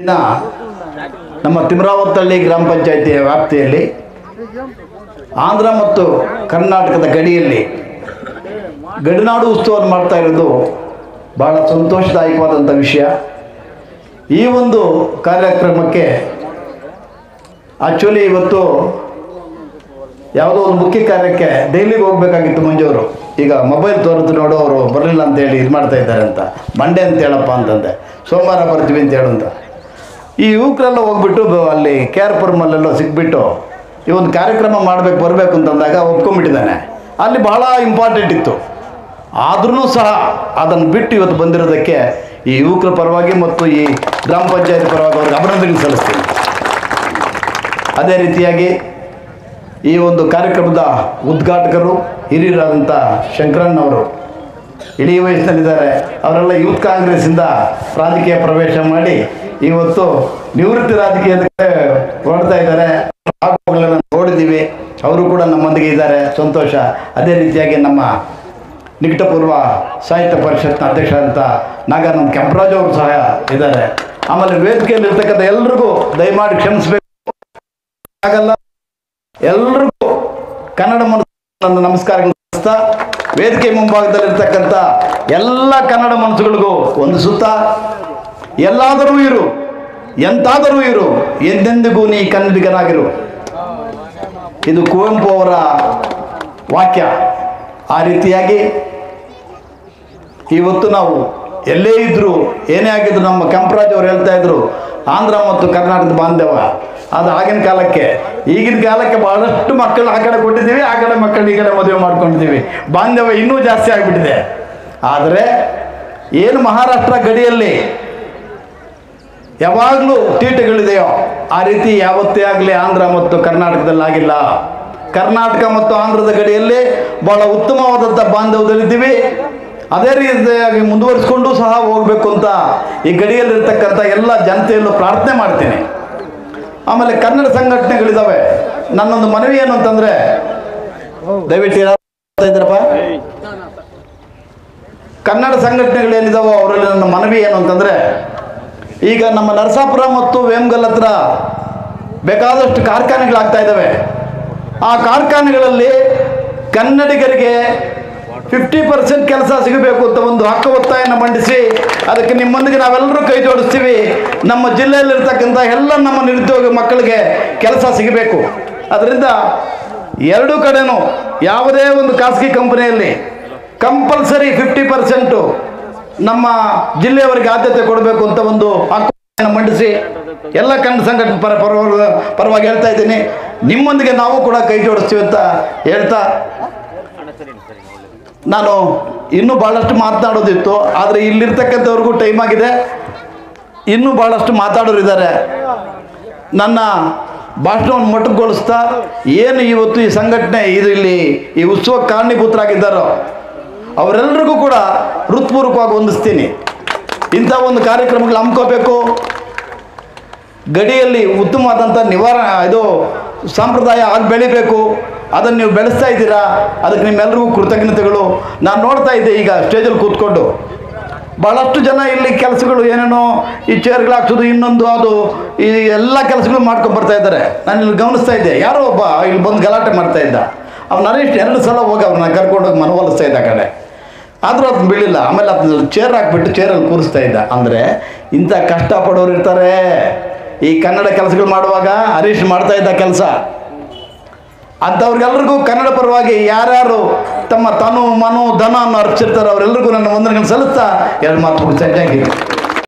ಇನ್ನ ನಮ್ಮ ತಿಮ್ರಾವತ್ತಳ್ಳಿ ಗ್ರಾಮ ಪಂಚಾಯಿತಿಯ ವ್ಯಾಪ್ತಿಯಲ್ಲಿ ಆಂಧ್ರ ಮತ್ತು ಕರ್ನಾಟಕದ ಗಡಿಯಲ್ಲಿ ಗಡಿನಾಡು ಉತ್ಸವವನ್ನು ಮಾಡ್ತಾ ಇರೋದು ಬಹಳ ಸಂತೋಷದಾಯಕವಾದಂಥ ವಿಷಯ ಈ ಒಂದು ಕಾರ್ಯಕ್ರಮಕ್ಕೆ ಆ್ಯಕ್ಚುಲಿ ಇವತ್ತು ಯಾವುದೋ ಒಂದು ಮುಖ್ಯ ಕಾರ್ಯಕ್ಕೆ ದೆಹಲಿಗೆ ಹೋಗ್ಬೇಕಾಗಿತ್ತು ಮಂಜೂರು ಈಗ ಮೊಬೈಲ್ ತೋರಿದ್ದು ನೋಡು ಅವರು ಬರಲಿಲ್ಲ ಅಂತೇಳಿ ಇದು ಮಾಡ್ತಾ ಇದ್ದಾರೆ ಅಂತ ಮಂಡೆ ಅಂತ ಹೇಳಪ್ಪ ಅಂತಂದೆ ಸೋಮವಾರ ಬರ್ತೀವಿ ಅಂತ ಹೇಳಂತ ಈ ಯುವಕರೆಲ್ಲ ಹೋಗ್ಬಿಟ್ಟು ಬ- ಅಲ್ಲಿ ಕೆ ಆರ್ ಪುರಮಲ್ಲೆಲ್ಲೋ ಸಿಕ್ಬಿಟ್ಟು ಈ ಒಂದು ಕಾರ್ಯಕ್ರಮ ಮಾಡಬೇಕು ಬರಬೇಕು ಅಂತಂದಾಗ ಒಪ್ಕೊಂಡ್ಬಿಟ್ಟಿದ್ದಾನೆ ಅಲ್ಲಿ ಬಹಳ ಇಂಪಾರ್ಟೆಂಟ್ ಇತ್ತು ಆದ್ರೂ ಸಹ ಅದನ್ನು ಬಿಟ್ಟು ಇವತ್ತು ಬಂದಿರೋದಕ್ಕೆ ಈ ಯುವಕರ ಪರವಾಗಿ ಮತ್ತು ಈ ಗ್ರಾಮ ಪಂಚಾಯತ್ ಪರವಾಗಿ ಅವ್ರಿಗೆ ಅಭಿನಂದನೆ ಸಲ್ಲಿಸ್ತೀನಿ ಅದೇ ರೀತಿಯಾಗಿ ಈ ಒಂದು ಕಾರ್ಯಕ್ರಮದ ಉದ್ಘಾಟಕರು ಹಿರಿಯರಾದಂಥ ಶಂಕರಣ್ಣವರು ಇಡೀ ವಯಸ್ಸಿನಲ್ಲಿದ್ದಾರೆ ಅವರೆಲ್ಲ ಯೂತ್ ಕಾಂಗ್ರೆಸ್ಸಿಂದ ರಾಜಕೀಯ ಪ್ರವೇಶ ಮಾಡಿ ಇವತ್ತು ನಿವೃತ್ತಿ ರಾಜಕೀಯಕ್ಕೆ ಹೊರಡ್ತಾ ಇದ್ದಾರೆ ಆಗುವಾಗಲೆಲ್ಲ ನೋಡಿದ್ದೀವಿ ಅವರು ಕೂಡ ನಮ್ಮೊಂದಿಗೆ ಇದ್ದಾರೆ ಸಂತೋಷ ಅದೇ ರೀತಿಯಾಗಿ ನಮ್ಮ ನಿಕಟಪೂರ್ವ ಸಾಹಿತ್ಯ ಪರಿಷತ್ನ ಅಧ್ಯಕ್ಷರಾದಂಥ ನಾಗಾನಂದ ಕೆಂಪರಾಜ್ ಅವರು ಸಹ ಇದ್ದಾರೆ ಆಮೇಲೆ ವೇದಿಕೆಯಲ್ಲಿ ಇರ್ತಕ್ಕಂಥ ಎಲ್ರಿಗೂ ದಯಮಾಡಿ ಕ್ಷಮಿಸಬೇಕು ಆಗಲ್ಲ ಎಲ್ರಿಗೂ ಕನ್ನಡ ಮನಸ್ಸು ನನ್ನ ನಮಸ್ಕಾರಗಳು ಸಲ್ಲಿಸ್ತಾ ವೇದಿಕೆ ಮುಂಭಾಗದಲ್ಲಿರ್ತಕ್ಕಂಥ ಎಲ್ಲ ಕನ್ನಡ ಮನಸ್ಸುಗಳಿಗೂ ಒಂದು ಸುತ್ತ ಎಲ್ಲಾದರೂ ಇರು ಎಂತಾದರೂ ಇರು ಎಂದೆಂದಿಗೂ ನೀ ಕನ್ನಡಿಗನಾಗಿರು ಇದು ಕುವೆಂಪು ಅವರ ವಾಕ್ಯ ಆ ರೀತಿಯಾಗಿ ಇವತ್ತು ನಾವು ಎಲ್ಲೇ ಇದ್ದರೂ ಏನೇ ಆಗಿದ್ರು ನಮ್ಮ ಕೆಂಪರಾಜ್ ಅವರು ಹೇಳ್ತಾ ಇದ್ರು ಆಂಧ್ರ ಮತ್ತು ಕರ್ನಾಟಕದ ಬಾಂಧವ್ಯ ಅದು ಆಗಿನ ಕಾಲಕ್ಕೆ ಈಗಿನ ಕಾಲಕ್ಕೆ ಬಹಳಷ್ಟು ಮಕ್ಕಳು ಆ ಕಡೆ ಕೊಟ್ಟಿದ್ದೀವಿ ಆ ಕಡೆ ಮಕ್ಕಳು ಈ ಕಡೆ ಮದುವೆ ಮಾಡ್ಕೊಂಡಿದ್ದೀವಿ ಬಾಂಧವ್ಯ ಇನ್ನೂ ಜಾಸ್ತಿ ಆಗಿಬಿಟ್ಟಿದೆ ಆದರೆ ಏನು ಮಹಾರಾಷ್ಟ್ರ ಗಡಿಯಲ್ಲಿ ಯಾವಾಗಲೂ ತೀಟಗಳಿದೆಯೋ ಆ ರೀತಿ ಯಾವತ್ತೇ ಆಗಲಿ ಆಂಧ್ರ ಮತ್ತು ಕರ್ನಾಟಕದಲ್ಲಿ ಆಗಿಲ್ಲ ಕರ್ನಾಟಕ ಮತ್ತು ಆಂಧ್ರದ ಗಡಿಯಲ್ಲಿ ಬಹಳ ಉತ್ತಮವಾದಂಥ ಬಾಂಧವ್ಯದಲ್ಲಿದ್ದೀವಿ ಅದೇ ರೀತಿಯಾಗಿ ಮುಂದುವರಿಸ್ಕೊಂಡು ಸಹ ಹೋಗಬೇಕು ಅಂತ ಈ ಗಡಿಯಲ್ಲಿರ್ತಕ್ಕಂಥ ಎಲ್ಲ ಜನತೆಯಲ್ಲೂ ಪ್ರಾರ್ಥನೆ ಮಾಡ್ತೀನಿ ಆಮೇಲೆ ಕನ್ನಡ ಸಂಘಟನೆಗಳಿದ್ದಾವೆ ನನ್ನೊಂದು ಮನವಿ ಏನು ಅಂತಂದರೆ ದಯವಿಟ್ಟು ಯಾರು ಮಾಡ್ತಾ ಇದ್ದೀರಪ್ಪ ಕನ್ನಡ ಸಂಘಟನೆಗಳೇನಿದಾವೋ ಅವರಲ್ಲಿ ನನ್ನ ಮನವಿ ಏನು ಅಂತಂದರೆ ಈಗ ನಮ್ಮ ನರಸಾಪುರ ಮತ್ತು ವೇಮಗಲ್ ಹತ್ರ ಬೇಕಾದಷ್ಟು ಕಾರ್ಖಾನೆಗಳಾಗ್ತಾ ಇದ್ದಾವೆ ಆ ಕಾರ್ಖಾನೆಗಳಲ್ಲಿ ಕನ್ನಡಿಗರಿಗೆ ಫಿಫ್ಟಿ ಪರ್ಸೆಂಟ್ ಕೆಲಸ ಸಿಗಬೇಕು ಅಂತ ಒಂದು ಹಕ್ಕು ಒತ್ತಾಯನ ಮಂಡಿಸಿ ಅದಕ್ಕೆ ನಿಮ್ಮೊಂದಿಗೆ ನಾವೆಲ್ಲರೂ ಕೈ ಜೋಡಿಸ್ತೀವಿ ನಮ್ಮ ಜಿಲ್ಲೆಯಲ್ಲಿರ್ತಕ್ಕಂಥ ಎಲ್ಲ ನಮ್ಮ ನಿರುದ್ಯೋಗ ಮಕ್ಕಳಿಗೆ ಕೆಲಸ ಸಿಗಬೇಕು ಅದರಿಂದ ಎರಡೂ ಕಡೆನೂ ಯಾವುದೇ ಒಂದು ಖಾಸಗಿ ಕಂಪನಿಯಲ್ಲಿ ಕಂಪಲ್ಸರಿ ಫಿಫ್ಟಿ ಪರ್ಸೆಂಟು ನಮ್ಮ ಜಿಲ್ಲೆಯವರಿಗೆ ಆದ್ಯತೆ ಕೊಡಬೇಕು ಅಂತ ಒಂದು ಹಕ್ಕನ್ನು ಮಂಡಿಸಿ ಎಲ್ಲ ಕನ್ನಡ ಸಂಘಟನೆ ಪರ ಪರವಾಗಿ ಪರವಾಗಿ ಹೇಳ್ತಾ ಇದ್ದೀನಿ ನಿಮ್ಮೊಂದಿಗೆ ನಾವು ಕೂಡ ಕೈ ಜೋಡಿಸ್ತೀವಿ ಅಂತ ಹೇಳ್ತಾ ನಾನು ಇನ್ನೂ ಭಾಳಷ್ಟು ಮಾತನಾಡೋದಿತ್ತು ಆದರೆ ಇಲ್ಲಿರ್ತಕ್ಕಂಥವ್ರಿಗೂ ಟೈಮ್ ಆಗಿದೆ ಇನ್ನೂ ಭಾಳಷ್ಟು ಮಾತಾಡೋರು ಇದ್ದಾರೆ ನನ್ನ ಭಾಷಣವನ್ನು ಮೊಟಕುಗೊಳಿಸ್ತಾ ಏನು ಇವತ್ತು ಈ ಸಂಘಟನೆ ಇದು ಇಲ್ಲಿ ಈ ಉತ್ಸವಕ್ಕೆ ಕಾರಣೀಭೂತರಾಗಿದ್ದಾರೋ ಅವರೆಲ್ಲರಿಗೂ ಕೂಡ ಹೃತ್ಪೂರ್ವಕವಾಗಿ ಹೊಂದಿಸ್ತೀನಿ ಇಂಥ ಒಂದು ಕಾರ್ಯಕ್ರಮಗಳು ಹಮ್ಕೋಬೇಕು ಗಡಿಯಲ್ಲಿ ಉತ್ತಮವಾದಂಥ ನಿವಾರ ಇದು ಸಂಪ್ರದಾಯ ಆಗಿ ಬೆಳಿಬೇಕು ಅದನ್ನು ನೀವು ಬೆಳೆಸ್ತಾ ಇದ್ದೀರಾ ಅದಕ್ಕೆ ನಿಮ್ಮೆಲ್ಲರಿಗೂ ಕೃತಜ್ಞತೆಗಳು ನಾನು ನೋಡ್ತಾ ಇದ್ದೆ ಈಗ ಸ್ಟೇಜಲ್ಲಿ ಕೂತ್ಕೊಂಡು ಭಾಳಷ್ಟು ಜನ ಇಲ್ಲಿ ಕೆಲಸಗಳು ಏನೇನೋ ಈ ಚೇರ್ಗಳು ಹಾಕ್ಸೋದು ಇನ್ನೊಂದು ಅದು ಈ ಎಲ್ಲ ಕೆಲಸಗಳು ಮಾಡ್ಕೊಂಡು ಬರ್ತಾ ಇದ್ದಾರೆ ನಾನು ಇಲ್ಲಿ ಗಮನಿಸ್ತಾ ಇದ್ದೆ ಯಾರೋ ಒಬ್ಬ ಇಲ್ಲಿ ಬಂದು ಗಲಾಟೆ ಮಾಡ್ತಾ ಇದ್ದ ಅವ್ನು ನರೇಶ್ ಎರಡು ಸಲ ಹೋಗಿ ಅವ್ರನ್ನ ಕರ್ಕೊಂಡೋಗಿ ಮನವೊಲಿಸ್ತಾ ಇದ್ದ ಆ ಕಡೆ ಆದರೂ ಅದು ಬೀಳಿಲ್ಲ ಆಮೇಲೆ ಅದು ಚೇರ್ ಹಾಕ್ಬಿಟ್ಟು ಚೇರಲ್ಲಿ ಕೂರಿಸ್ತಾ ಇದ್ದ ಅಂದರೆ ಇಂಥ ಕಷ್ಟಪಡೋರು ಇರ್ತಾರೆ ಈ ಕನ್ನಡ ಕೆಲಸಗಳು ಮಾಡುವಾಗ ಹರೀಶ್ ಮಾಡ್ತಾ ಇದ್ದ ಕೆಲಸ ಅಂಥವ್ರಿಗೆಲ್ರಿಗೂ ಕನ್ನಡ ಪರವಾಗಿ ಯಾರ್ಯಾರು ತಮ್ಮ ತನು ಮನು ಧನ ಅನ್ನು ಅರ್ಪಿಸಿರ್ತಾರೆ ಅವರೆಲ್ಲರಿಗೂ ನನ್ನ ವಂದನೆಗಳನ್ನು ಸಲ್ಲಿಸ್ತಾ ಎರಡು ಮಾತು ಮುಗಿಸ್ತಾ ಥ್ಯಾಂಕ್ ಯು